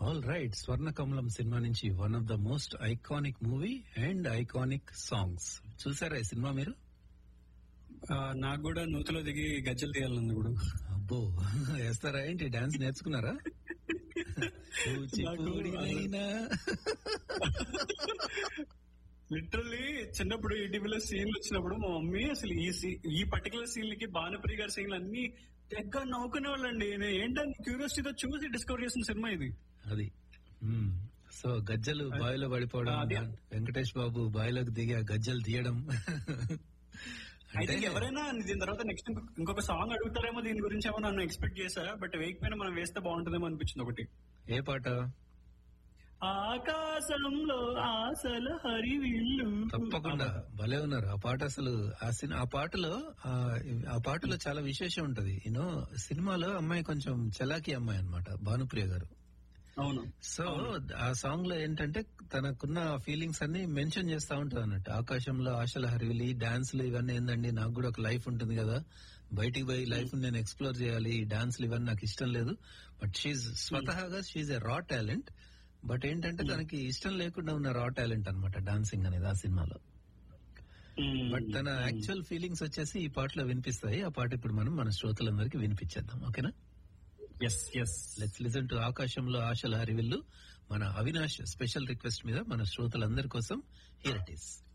All right స్వర్ణ Kamalam cinema నుంచి one of the most iconic movie and iconic songs చూసారా ఈ సినిమా మీరు ఆ, నాకు కూడా నూతిలో దిగి గజ్జలు తీయాలని కూడా అబ్బో వేస్తారా ఏంటి డాన్స్ నేర్చుకున్నారా కూచిపూడినైనా లిటరల్లీ చిన్నప్పుడు ఈటీవీలో సీన్లు వచ్చినప్పుడు మా మమ్మీ అసలు ఈ సీ- ఈ పర్టికులర్ సీన్లకి భానుప్రియ గారి సీన్లు అన్ని తెగ్గ నవ్వుకునే వాళ్ళండి నేను ఏంటని క్యూరియాసిటీతో చూసి డిస్కవర్ చేసిన సినిమా ఇది అది మ్మ్. సో గజ్జలు బావిలో పడిపోవడం అది- వెంకటేష్ బాబు బావిలోకి దిగి ఆ గజ్జలు తీయడం ఐ అంటే థింక్ ఎవరైనా దీని తర్వాత నెక్స్ట్ ఇంకొక సాంగ్ అడుగుతారేమో దీని గురించి ఏమో నన్ను ఎక్స్పెక్ట్ చేశా బట్ వేయకపోయినా మనం వేస్తే బాగుంటుందేమో అనిపించింది ఒకటి ఏ పాట ఆకాశంలో ఆశల హరివిల్లు తప్పకుండా భలే ఉన్నారు ఆ పాట అసలు ఆ సినిమా ఆ పాటలో ఆ, ఆ పాటలో చాలా విశేషం ఉంటది యూనో సినిమాలో అమ్మాయి కొంచెం చలాకీ అమ్మాయి అన్నమాట భానుప్రియ గారు అవును సో ఆ సాంగ్ లో ఏంటంటే తనకున్న ఫీలింగ్స్ అన్ని మెన్షన్ చేస్తా ఉంటది అన్నట్టు ఆకాశంలో ఆశల హరివిలి డాన్స్లు ఇవన్నీ ఏందండి నాకు కూడా ఒక లైఫ్ ఉంటుంది కదా బయటికి పోయి లైఫ్ నేను ఎక్స్ప్లోర్ చేయాలి ఈ డాన్స్లు ఇవన్నీ నాకు ఇష్టం లేదు బట్ షీజ్ స్వతహాగా she's a raw talent but ఏంటంటే తనకి ఇష్టం లేకుండా ఉన్న రా టాలెంట్ అన్నమాట డాన్సింగ్ అనేది ఆ సినిమాలో బట్ తన యాక్చువల్ ఫీలింగ్స్ వచ్చేసి ఈ పాటలో వినిపిస్తాయి ఆ పాట ఇప్పుడు మనం మన శ్రోతలందరికీ వినిపించేద్దాం ఓకేనా yes yes let's listen to ఆకాశంలో ఆశల హరివిల్లు మన అవినాష్ స్పెషల్ రిక్వెస్ట్ మీద మన శ్రోతలందరి కోసం హియర్ ఇట్ ఈస్